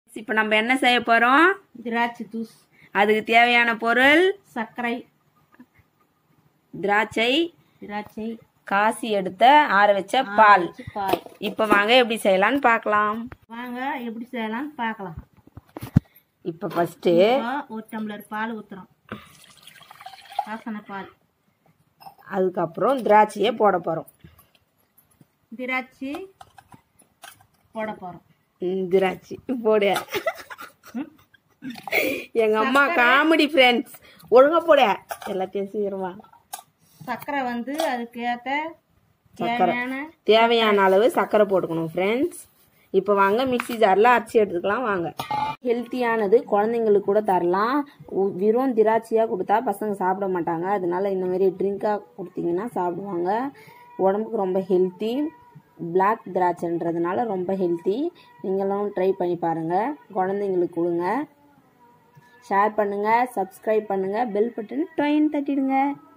இப்போ நம்ம என்ன செய்ய போகிறோம் திராட்சை ஜூஸ் அதுக்கு தேவையான பொருள் சர்க்கரை திராட்சை திராட்சை காசி எடுத்த ஆற வச்ச பால் பால் இப்போ வாங்க எப்படி செய்யலாம்னு பார்க்கலாம் வாங்க எப்படி செய்யலாம்னு பார்க்கலாம் இப்போ ஃபஸ்ட்டு இப்போ ஒரு டம்ளர் பால் ஊற்றுறோம் வாசனை பால் அதுக்கப்புறம் திராட்சையை போட போகிறோம் திராட்சை போட போகிறோம் திராட்சை போடு எங்க அம்மா காமெடி ஃப்ரெண்ட்ஸ் ஒழுங்கா போட எல்லாத்தையும் சீக்கிரமா சர்க்கரை வந்து அதுக்கு ஏற்ற சர்க்கரை. தேவையான தேவையான அளவு சர்க்கரை போட்டுக்கணும் ஃப்ரெண்ட்ஸ் இப்போ வாங்க மிக்ஸி ஜாரில் அரைச்சி எடுத்துக்கலாம் வாங்க ஹெல்த்தியானது குழந்தைங்களுக்கு கூட தரலாம் உ- வெறும் திராட்சையாக கொடுத்தா பசங்க சாப்பிட மாட்டாங்க அதனால இந்த மாதிரி ட்ரிங்காக கொடுத்தீங்கன்னா சாப்பிடுவாங்க உடம்புக்கு ரொம்ப ஹெல்த்தி பிளாக் திராட்சைன்றதுனால ரொம்ப ஹெல்த்தி நீங்களும் ட்ரை பண்ணி பாருங்கள் குழந்தைங்களுக்கு கொடுங்க ஷேர் பண்ணுங்கள் சப்ஸ்கிரைப் பண்ணுங்கள் பெல் பட்டன் டொயின் தட்டிடுங்க